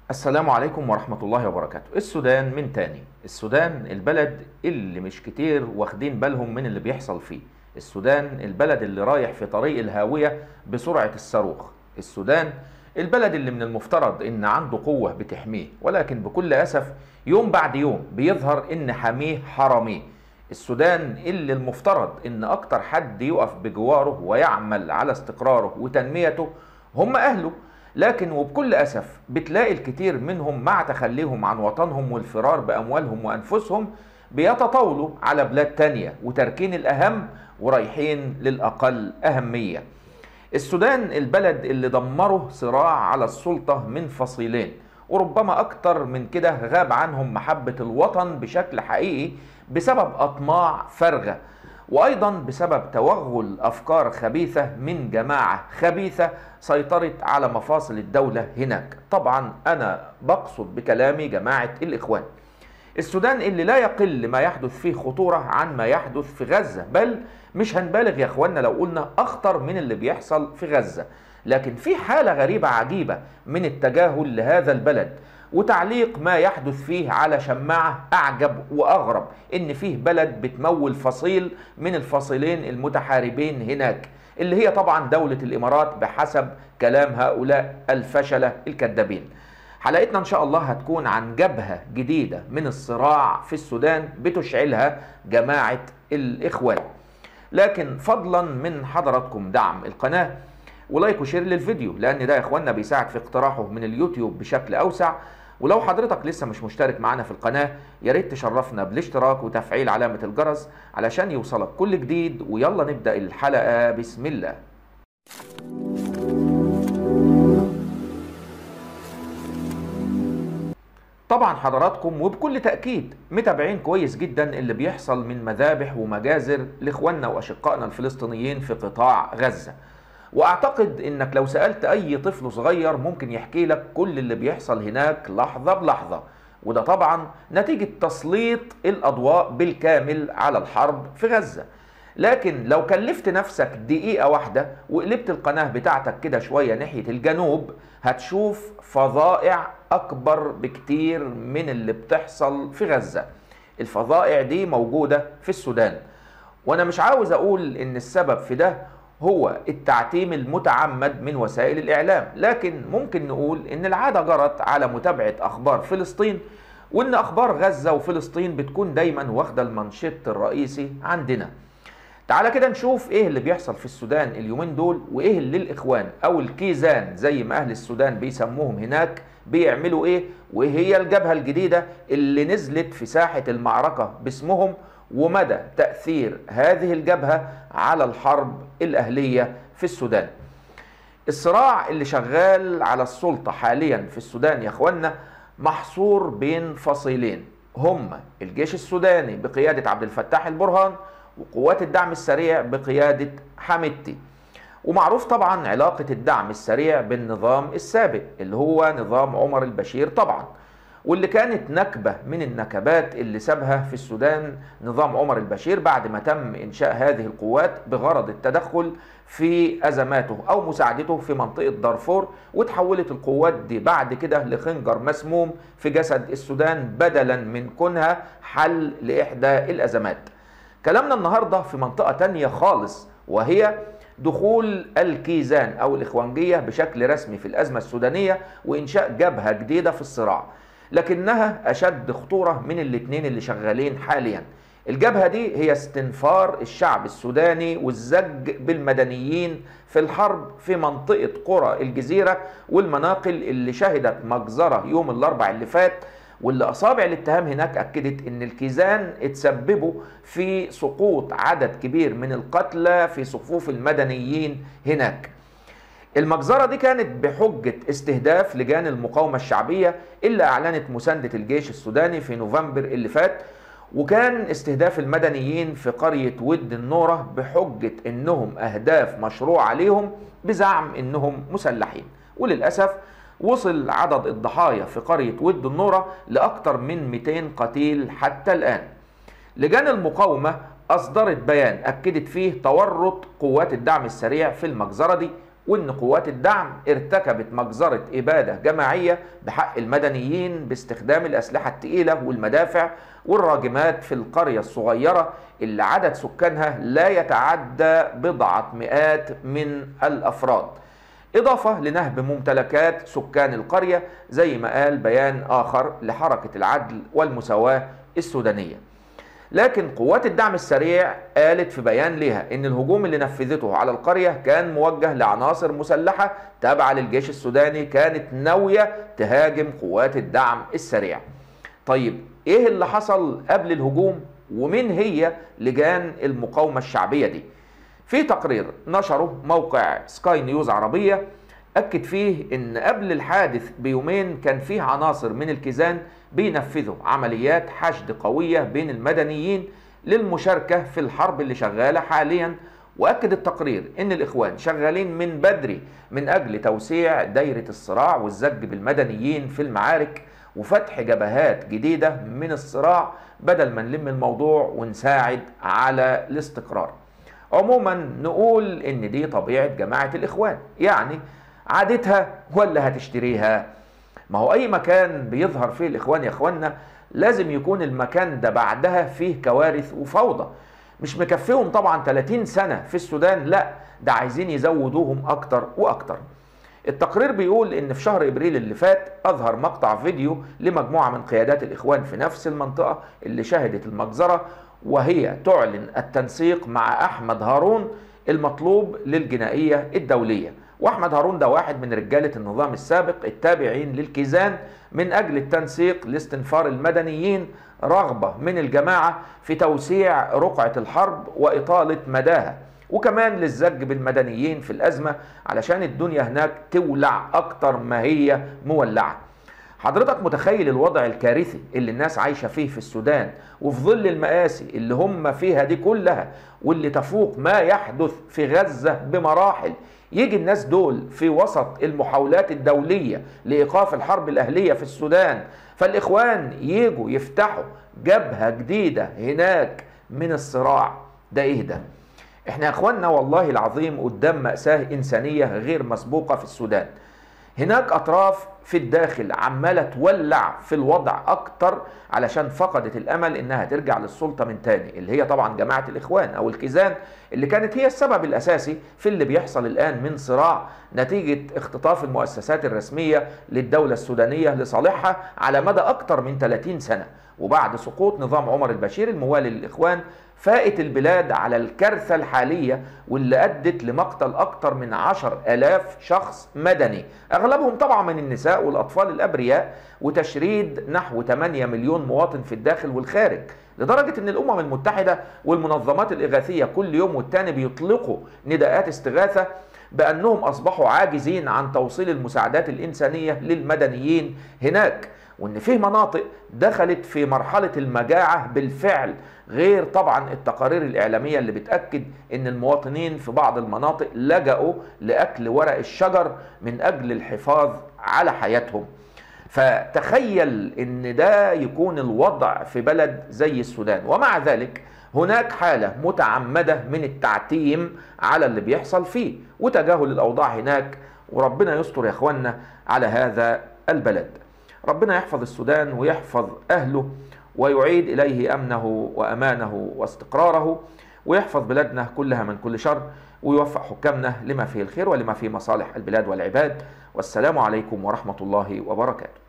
السلام عليكم ورحمة الله وبركاته السودان من تاني السودان البلد اللي مش كتير واخدين بالهم من اللي بيحصل فيه السودان البلد اللي رايح في طريق الهاوية بسرعة الصاروخ السودان البلد اللي من المفترض ان عنده قوة بتحميه ولكن بكل أسف يوم بعد يوم بيظهر ان حاميه حراميه السودان اللي المفترض ان اكتر حد يقف بجواره ويعمل على استقراره وتنميته هم اهله لكن وبكل اسف بتلاقي الكثير منهم مع تخليهم عن وطنهم والفرار باموالهم وانفسهم بيتطاولوا على بلاد تانية وتركين الاهم ورايحين للاقل اهميه السودان البلد اللي دمره صراع على السلطه من فصيلين وربما اكتر من كده غاب عنهم محبه الوطن بشكل حقيقي بسبب اطماع فارغه وايضا بسبب توغل افكار خبيثه من جماعه خبيثه سيطرت على مفاصل الدوله هناك طبعا انا بقصد بكلامي جماعه الاخوان السودان اللي لا يقل ما يحدث فيه خطوره عن ما يحدث في غزه بل مش هنبالغ يا اخواننا لو قلنا اخطر من اللي بيحصل في غزه لكن في حاله غريبه عجيبه من التجاهل لهذا البلد وتعليق ما يحدث فيه على شماعة أعجب وأغرب إن فيه بلد بتمول فصيل من الفصيلين المتحاربين هناك اللي هي طبعا دولة الإمارات بحسب كلام هؤلاء الفشلة الكذابين حلقتنا إن شاء الله هتكون عن جبهة جديدة من الصراع في السودان بتشعلها جماعة الإخوان لكن فضلا من حضراتكم دعم القناة ولايك وشير للفيديو لان ده يا اخوانا بيساعد في اقتراحه من اليوتيوب بشكل اوسع ولو حضرتك لسه مش مشترك معنا في القناه يا ريت تشرفنا بالاشتراك وتفعيل علامه الجرس علشان يوصلك كل جديد ويلا نبدا الحلقه بسم الله طبعا حضراتكم وبكل تأكيد متابعين كويس جدا اللي بيحصل من مذابح ومجازر لإخواننا وأشقائنا الفلسطينيين في قطاع غزة واعتقد انك لو سالت اي طفل صغير ممكن يحكي لك كل اللي بيحصل هناك لحظه بلحظه وده طبعا نتيجه تسليط الاضواء بالكامل على الحرب في غزه لكن لو كلفت نفسك دقيقة واحدة وقلبت القناة بتاعتك كده شوية ناحية الجنوب هتشوف فظائع أكبر بكتير من اللي بتحصل في غزة الفظائع دي موجودة في السودان وأنا مش عاوز أقول إن السبب في ده هو التعتيم المتعمد من وسائل الإعلام لكن ممكن نقول إن العادة جرت على متابعة أخبار فلسطين وإن أخبار غزة وفلسطين بتكون دايما واخدة المنشط الرئيسي عندنا تعالى كده نشوف ايه اللي بيحصل في السودان اليومين دول وايه اللي الاخوان او الكيزان زي ما اهل السودان بيسموهم هناك بيعملوا ايه وايه هي الجبهة الجديدة اللي نزلت في ساحة المعركة باسمهم ومدى تأثير هذه الجبهة على الحرب الأهلية في السودان الصراع اللي شغال على السلطة حاليا في السودان يا اخوانا محصور بين فصيلين هما الجيش السوداني بقيادة عبد الفتاح البرهان وقوات الدعم السريع بقيادة حميدتي ومعروف طبعا علاقة الدعم السريع بالنظام السابق اللي هو نظام عمر البشير طبعا واللي كانت نكبة من النكبات اللي سابها في السودان نظام عمر البشير بعد ما تم إنشاء هذه القوات بغرض التدخل في أزماته أو مساعدته في منطقة دارفور وتحولت القوات دي بعد كده لخنجر مسموم في جسد السودان بدلا من كونها حل لإحدى الأزمات كلامنا النهاردة في منطقة تانية خالص وهي دخول الكيزان أو الإخوانجية بشكل رسمي في الأزمة السودانية وإنشاء جبهة جديدة في الصراع لكنها أشد خطورة من الاثنين اللي شغالين حاليا الجبهة دي هي استنفار الشعب السوداني والزج بالمدنيين في الحرب في منطقة قرى الجزيرة والمناقل اللي شهدت مجزرة يوم الأربع اللي فات واللي أصابع الاتهام هناك أكدت أن الكيزان اتسببوا في سقوط عدد كبير من القتلى في صفوف المدنيين هناك المجزرة دي كانت بحجة استهداف لجان المقاومة الشعبية اللي أعلنت مساندة الجيش السوداني في نوفمبر اللي فات وكان استهداف المدنيين في قرية ود النورة بحجة إنهم أهداف مشروع عليهم بزعم إنهم مسلحين وللأسف وصل عدد الضحايا في قرية ود النورة لأكثر من 200 قتيل حتى الآن لجان المقاومة أصدرت بيان أكدت فيه تورط قوات الدعم السريع في المجزرة دي وان قوات الدعم ارتكبت مجزرة ابادة جماعية بحق المدنيين باستخدام الاسلحة التقيلة والمدافع والراجمات في القرية الصغيرة اللي عدد سكانها لا يتعدى بضعة مئات من الافراد إضافة لنهب ممتلكات سكان القرية زي ما قال بيان آخر لحركة العدل والمساواة السودانية لكن قوات الدعم السريع قالت في بيان لها ان الهجوم اللي نفذته على القرية كان موجه لعناصر مسلحة تابعة للجيش السوداني كانت ناوية تهاجم قوات الدعم السريع طيب ايه اللي حصل قبل الهجوم ومين هي لجان المقاومة الشعبية دي في تقرير نشره موقع سكاي نيوز عربية أكد فيه إن قبل الحادث بيومين كان فيه عناصر من الكيزان بينفذوا عمليات حشد قوية بين المدنيين للمشاركة في الحرب اللي شغالة حاليا وأكد التقرير إن الإخوان شغالين من بدري من أجل توسيع دايرة الصراع والزج بالمدنيين في المعارك وفتح جبهات جديدة من الصراع بدل ما نلم الموضوع ونساعد على الاستقرار عموما نقول ان دي طبيعة جماعة الاخوان يعني عادتها ولا هتشتريها ما هو اي مكان بيظهر فيه الاخوان يا اخوانا لازم يكون المكان ده بعدها فيه كوارث وفوضى مش مكفيهم طبعا 30 سنة في السودان لا ده عايزين يزودوهم اكتر واكتر التقرير بيقول ان في شهر ابريل اللي فات اظهر مقطع فيديو لمجموعة من قيادات الاخوان في نفس المنطقة اللي شهدت المجزرة وهي تعلن التنسيق مع احمد هارون المطلوب للجنائيه الدوليه واحمد هارون ده واحد من رجاله النظام السابق التابعين للكيزان من اجل التنسيق لاستنفار المدنيين رغبه من الجماعه في توسيع رقعه الحرب واطاله مداها وكمان للزج بالمدنيين في الازمه علشان الدنيا هناك تولع اكتر ما هي مولعه حضرتك متخيل الوضع الكارثي اللي الناس عايشة فيه في السودان وفي ظل المآسي اللي هم فيها دي كلها واللي تفوق ما يحدث في غزة بمراحل يجي الناس دول في وسط المحاولات الدولية لإيقاف الحرب الأهلية في السودان فالإخوان يجوا يفتحوا جبهة جديدة هناك من الصراع ده إيه ده؟ إحنا يا إخواننا والله العظيم قدام مأساة إنسانية غير مسبوقة في السودان هناك اطراف في الداخل عماله تولع في الوضع اكتر علشان فقدت الامل انها ترجع للسلطه من تاني اللي هي طبعا جماعه الاخوان او الكيزان اللي كانت هي السبب الاساسي في اللي بيحصل الان من صراع نتيجه اختطاف المؤسسات الرسميه للدوله السودانيه لصالحها على مدى اكتر من 30 سنه وبعد سقوط نظام عمر البشير الموالي للاخوان فائت البلاد على الكارثة الحالية واللي أدت لمقتل أكثر من عشر ألاف شخص مدني أغلبهم طبعا من النساء والأطفال الأبرياء وتشريد نحو 8 مليون مواطن في الداخل والخارج لدرجة أن الأمم المتحدة والمنظمات الإغاثية كل يوم والتاني بيطلقوا نداءات استغاثة بأنهم أصبحوا عاجزين عن توصيل المساعدات الإنسانية للمدنيين هناك وان في مناطق دخلت في مرحله المجاعه بالفعل غير طبعا التقارير الاعلاميه اللي بتاكد ان المواطنين في بعض المناطق لجأوا لاكل ورق الشجر من اجل الحفاظ على حياتهم فتخيل ان ده يكون الوضع في بلد زي السودان ومع ذلك هناك حالة متعمدة من التعتيم على اللي بيحصل فيه وتجاهل الأوضاع هناك وربنا يستر يا إخوانا على هذا البلد ربنا يحفظ السودان ويحفظ أهله ويعيد إليه أمنه وأمانه واستقراره ويحفظ بلادنا كلها من كل شر ويوفق حكامنا لما فيه الخير ولما فيه مصالح البلاد والعباد والسلام عليكم ورحمة الله وبركاته